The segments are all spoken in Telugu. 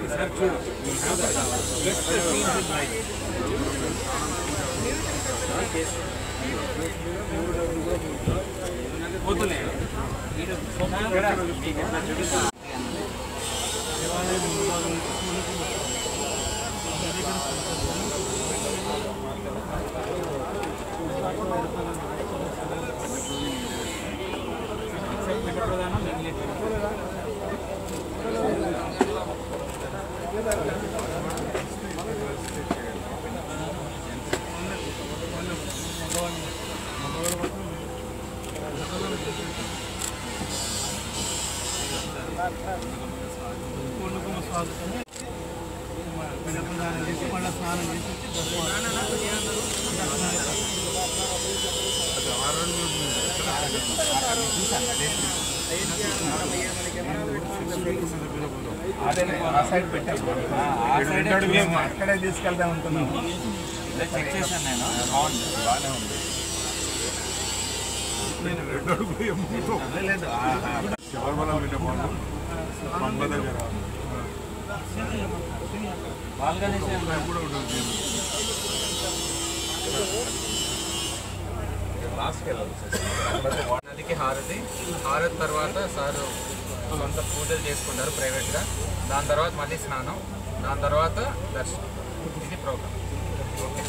పూర్ణకుమ స్వాగతం పిల్లలు చేసి మళ్ళీ స్నానం చేసి అక్కడే తీసుకెళ్దాం అనుకున్నాము చెక్ చేశాను నేను బాగుంది బాగానే ఉంది లేదు శబరిమల వినపాలు పంబ దగ్గర బాల్కనీ కూడా ఉంటుంది లాస్ట్కి వెళ్ళాలి నదికి హారతి హారతి తర్వాత సారు సొంత పూజలు చేసుకుంటారు ప్రైవేట్గా దాని తర్వాత మళ్ళీ స్నానం దాని తర్వాత దర్శనం ఇది ప్రోగ్రామ్ ఓకే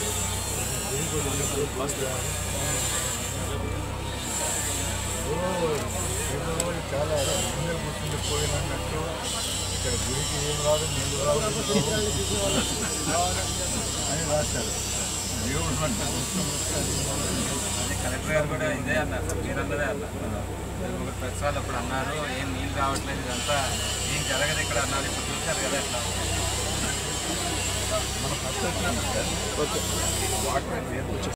చాలా ముందే కూర్చుండి పోయినట్టు ఇక్కడ గుడికి ఏం రాదు నీళ్ళు రాదు అని రాశారు దేవుడు అంటే అదే కలెక్టర్ గారు కూడా ఇదే అన్నారు మీరందరే అన్నారు ఒక ప్రతిసారి అప్పుడు అన్నారు ఏం నీళ్ళు రావట్లేదు ఇదంతా ఏం జరగదు ఇక్కడ అన్నారు ఇప్పుడు చూశారు కదా ఎట్లా వాటర్